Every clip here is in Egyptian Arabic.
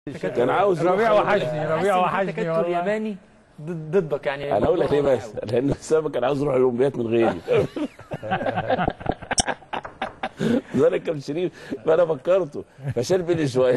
كان عاوز ربيع يروح- وحشني ربيع حاسس إن في وحشني تكتل والله ياباني ضد- ضدك يعني انا اقول لك ليه الموضوع بس لان اسامه كان عاوز يروح الاولمبياد من غيري ذلك كان شريف فانا فكرته فشال بيني شويه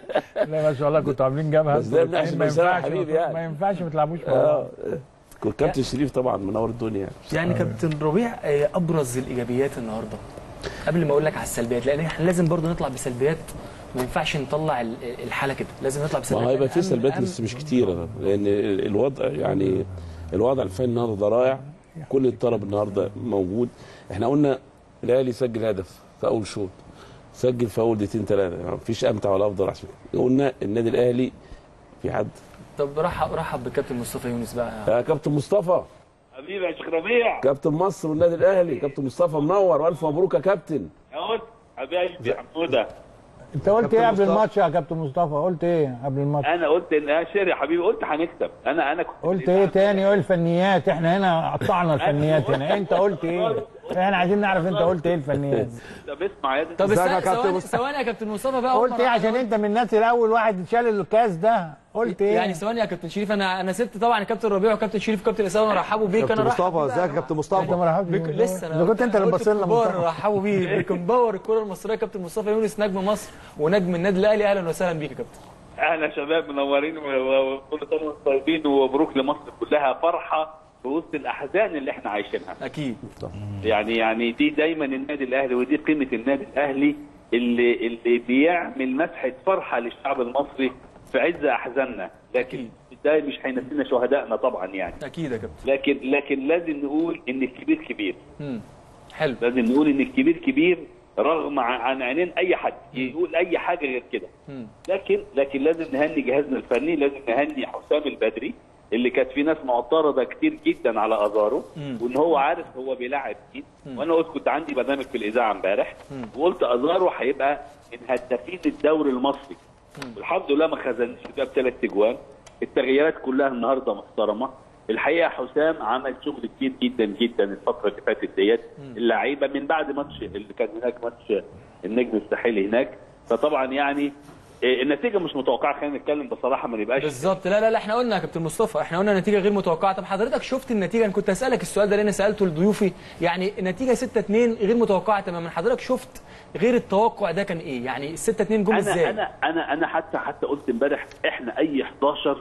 لا ما شاء الله كنتوا عاملين جبهه بس ده بنحسب ما أسامة ينفعش حبيبي يعني. ما ينفعش ما تلعبوش مع اه بعض كابتن شريف طبعا منور الدنيا يعني. يعني كابتن ربيع آه، ابرز الايجابيات النهارده قبل ما اقول لك على السلبيات لان احنا لازم برضو نطلع بسلبيات ما ينفعش نطلع ال- الحاله كده لازم نطلع ما بسلبيات هو هيبقى في أهم- سلبيات أهم- بس مش كتيره لان ال- الوضع يعني الوضع الفني النهارده رائع كل الطلب النهارده موجود احنا قلنا الاهلي سجل هدف في اول شوط سجل في اول دقيقتين ثلاثه يعني مفيش امتع ولا افضل احسن قلنا النادي الاهلي في حد طب رحب رحب بالكابتن مصطفى يونس بقى يا كابتن مصطفى حبيبي يا شيخ ربيع كابتن مصر والنادي الاهلي كابتن مصطفى منور والف مبروك يا كابتن اهو حبايبي يا حموده انت قلت ايه قبل الماتش يا كابتن مصطفى قلت ايه قبل الماتش انا قلت ان انا شير يا حبيبي قلت هنكسب انا انا كنت قلت ايه تاني قول الفنيات احنا هنا قطعنا الفنيات هنا انت قلت ايه احنا عايزين نعرف انت قلت ايه الفنيات طب اسمع يا طب ازيك يا استنى كابتن ثواني مصطفى؟ ثواني يا كابتن مصطفى بقى أول قلت ايه مرة عشان انت من الناس الاول واحد شال الكاس ده قلت ايه يعني ثواني يا كابتن شريف انا انا سبت طبعا كابتن ربيع وكابتن شريف وكابتن اسامه رحبوا بيك كابتن انا رحب مصطفى بيه ازيك يا بقى. كابتن انت مصطفى ما رحبتش بك... بيه. لسه انا اذا كنت انت اللي قلت بصيت لنا الكبار مصطفى رحبوا بيه بيكمبور الكره المصريه كابتن مصطفى يونس نجم مصر ونجم النادي الاهلي اهلا وسهلا بيك يا كابتن اهلا شباب منورين و- و- وكل سنه وانتم طيبين ومبروك لمصر كلها فرحه في وسط الاحزان اللي احنا عايشينها اكيد يعني يعني دي دايما النادي الاهلي ودي قيمه النادي الاهلي اللي اللي بيعمل مسحه فرحه للشعب المصري في عز احزاننا لكن ده مش هينسينا شهدائنا طبعا يعني اكيد يا كابتن لكن لكن لازم نقول ان الكبير كبير مم. حلو لازم نقول ان الكبير كبير رغم ع- عن عينين اي حد يقول اي حاجه غير كده مم. لكن لكن لازم نهني جهازنا الفني لازم نهني حسام البدري اللي كانت في ناس معترضه كتير جدا على ازارو مم. وان هو عارف هو بيلاعب مين وانا قلت كنت عندي برنامج في الاذاعه امبارح وقلت ازارو هيبقى من هدافين الدوري المصري والحمد لله ما خزنش جاب ثلاث اجوان التغييرات كلها النهارده محترمه الحقيقه حسام عمل شغل كتير جدا جدا الفتره اللي فاتت ديت اللعيبه من بعد ماتش اللي كان هناك ماتش النجم الساحلي هناك فطبعا يعني إيه، النتيجه مش متوقعه خلينا نتكلم بصراحه ما نبقاش بالظبط لا لا لا احنا قلنا يا كابتن مصطفى احنا قلنا نتيجه غير متوقعه طب حضرتك شفت النتيجه انا كنت اسالك السؤال ده لان سالته لضيوفي يعني النتيجه 6 2 غير متوقعه تماما حضرتك شفت غير التوقع ده كان ايه يعني ال 6 2 جم ازاي انا انا انا انا حتى حتى قلت امبارح احنا اي 11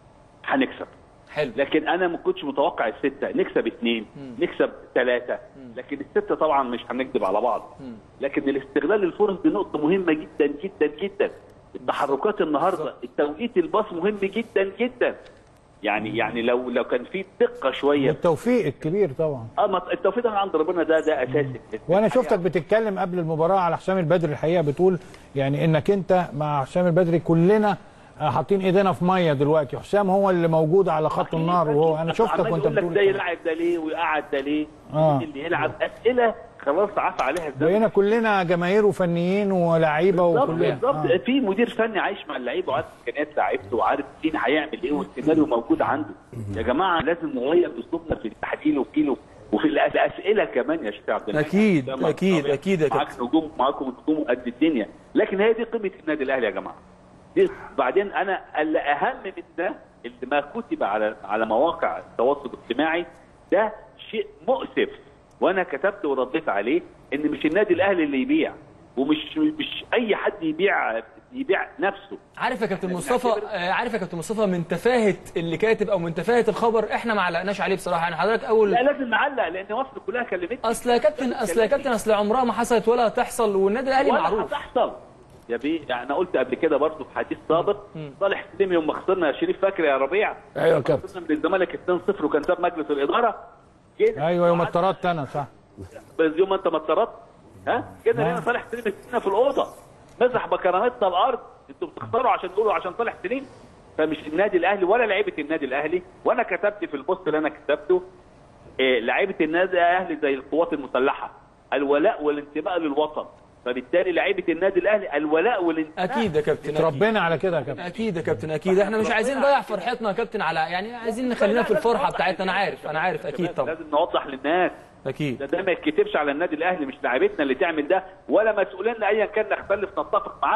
هنكسب حلو لكن انا ما كنتش متوقع السته نكسب اثنين نكسب ثلاثه لكن السته طبعا مش هنكذب على بعض لكن الاستغلال الفرص دي نقطه مهمه جدا جدا جدا التحركات النهارده التوقيت الباص مهم جدا جدا يعني يعني لو لو كان في دقه شويه والتوفيق الكبير طبعا اه ما التوفيق ده من عند ربنا ده ده اساسي وانا شفتك بتتكلم قبل المباراه على حسام البدري الحقيقه بتقول يعني انك انت مع حسام البدري كلنا آه، حاطين ايدينا في ميه دلوقتي حسام هو اللي موجود على خط النار وهو انا شفتك عمال وانت يقول لك بتقول ده الكلام. يلعب ده ليه ويقعد ده ليه آه. مين اللي يلعب اسئله خلاص عفى عليها الزمن بقينا كلنا جماهير وفنيين ولاعيبه بالظبط وكلنا بالظبط آه. في مدير فني عايش مع اللعيبه وعارف امكانيات لعيبته وعارف مين هيعمل ايه والسيناريو موجود عنده يا جماعه لازم نغير اسلوبنا في التحليل وفي وفي الأس- الاسئله كمان يا شيخ عبد المنعم. أكيد، ده أكيد، طبيعي. أكيد يا معاك نجوم معاكم نجوم قد الدنيا لكن هي دي قيمه النادي الاهلي يا جماعه دي بعدين انا اللي اهم من ده اللي ما كتب على على مواقع التواصل الاجتماعي ده شيء مؤسف وانا كتبت ورديت عليه ان مش النادي الاهلي اللي يبيع ومش مش اي حد يبيع يبيع نفسه عارف يا كابتن مصطفى آه، عارف يا كابتن مصطفى من تفاهه اللي كاتب او من تفاهه الخبر احنا ما علقناش عليه بصراحه يعني حضرتك اول لا لازم نعلق لان مصر كلها كلمتني اصل يا كابتن اصل يا كابتن اصل عمرها ما حصلت ولا هتحصل والنادي الاهلي ولا معروف هتحصل يا بيه يعني انا قلت قبل كده برضه في حديث سابق صالح سليم يوم ما خسرنا يا شريف فاكر يا ربيع ايوه يا كابتن خسرنا من الزمالك 2-0 وكان ساب مجلس الاداره جينا ايوه يوم اتطردت انا صح بس يوم ما انت ما اتطردت ها كده هنا صالح سليم استنى في الاوضه مسح بكرامتنا الارض انتوا بتختاروا عشان تقولوا عشان صالح سليم فمش النادي الاهلي ولا لعيبه النادي الاهلي وانا كتبت في البوست اللي انا كتبته إيه لعيبه النادي الاهلي زي القوات المسلحه الولاء والانتماء للوطن فبالتالي لعيبه النادي الاهلي الولاء والانتماء اكيد يا كابتن أكيد. ربنا على كده يا كابتن اكيد يا كابتن اكيد احنا مش عايزين نضيع فرحتنا يا كابتن على يعني عايزين نخلينا في الفرحه بتاعتنا انا عارف انا عارف اكيد طبعا لازم نوضح للناس ده اكيد ده ما يتكتبش على النادي الاهلي مش لاعيبتنا اللي تعمل ده ولا مسؤولين ايا كان نختلف نتفق معاهم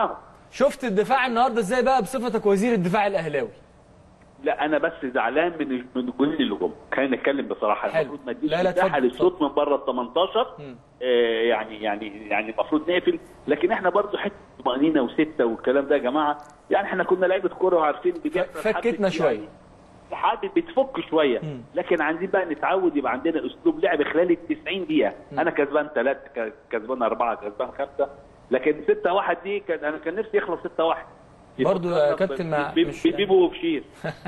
شفت الدفاع النهارده ازاي بقى بصفتك وزير الدفاع الاهلاوي لا انا بس زعلان من من الجولين اللي جم خلينا نتكلم بصراحه حلو. المفروض ما اديش لا، لا، مساحه اتفضل، للشوط من بره ال 18 آه يعني يعني يعني المفروض نقفل لكن احنا برضو حته طمانينه وسته والكلام ده يا جماعه يعني احنا كنا لعيبه كوره وعارفين بيحصل فكتنا حد- شوية. يعني حد بتفك شويه لكن عايزين بقى نتعود يبقى عندنا اسلوب لعب خلال ال 90 دقيقه انا كسبان ثلاثه كسبان اربعه كسبان خمسه لكن 6 1 دي كان انا كان نفسي يخلص 6 1 برضو يا كابتن مع- مش- بيبو وبشير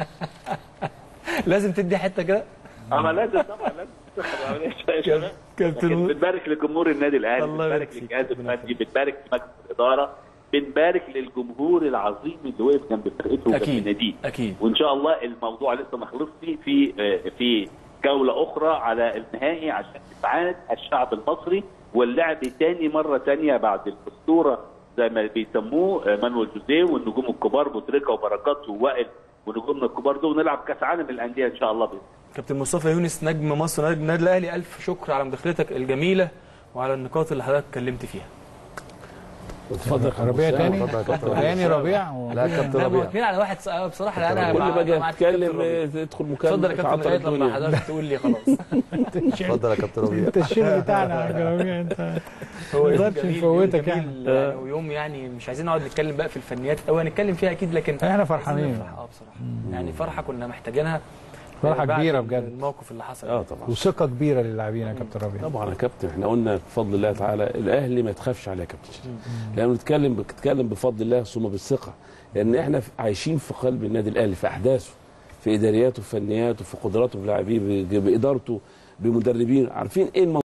لازم تدي حته كده اه لازم طبعا لازم كابتن لكن بنبارك لجمهور النادي الاهلي الله يبارك بنبارك فيك. للجهاز ربنا الفني بنبارك لمجلس الاداره بنبارك للجمهور العظيم اللي وقف جنب فرقته وجنب أكيد. ناديه أكيد. وان شاء الله الموضوع لسه ما خلصش في آه، في جوله اخرى على النهائي عشان اسعاد الشعب المصري واللعب تاني مره تانيه بعد الاسطوره زي ما بيسموه آه، مانويل جوزيه والنجوم الكبار بوتريكا وبركات ووائل ونجومنا الكبار دول ونلعب كاس عالم الانديه ان شاء الله باذن كابتن مصطفى يونس نجم مصر نجم النادي الاهلي الف شكر على مداخلتك الجميله وعلى النقاط اللي حضرتك اتكلمت فيها اتفضل يا ربيع حسام. تاني اتفضل يا كابتن ربيع. تاني ربيع و- لا كابتن لا ما هو ربيع اتنين على واحد ص- بصراحه لا انا كل مع- ما اجي مع الكابتن اتكلم ربيع. تدخل مكالمه اتفضل يا كابتن تعطل لغايه لما الدنيا. حضرتك تقول لي خلاص اتفضل يا كابتن ربيع انت الشيل بتاعنا يا ربيع انت هو ما يوم نقدرش جميل، نفوتك يوم يعني. جميل يعني ويوم يعني مش عايزين نقعد نتكلم بقى في الفنيات او هنتكلم فيها اكيد لكن احنا فرحانين. عايزين نفرح، اه بصراحه يعني فرحه كنا محتاجينها فرحة بعد كبيرة بجد. الموقف اللي حصل اه طبعا وثقه كبيره للاعبين يا كابتن ربيع طبعا يا كابتن احنا قلنا بفضل الله تعالى الاهلي ما تخافش عليه يا كابتن لما بنتكلم بنتكلم بفضل الله ثم بالثقه لان احنا في- عايشين في قلب النادي الاهلي في احداثه في ادارياته في فنياته في قدراته في لاعبيه ب- بادارته بمدربين عارفين ايه المنظومه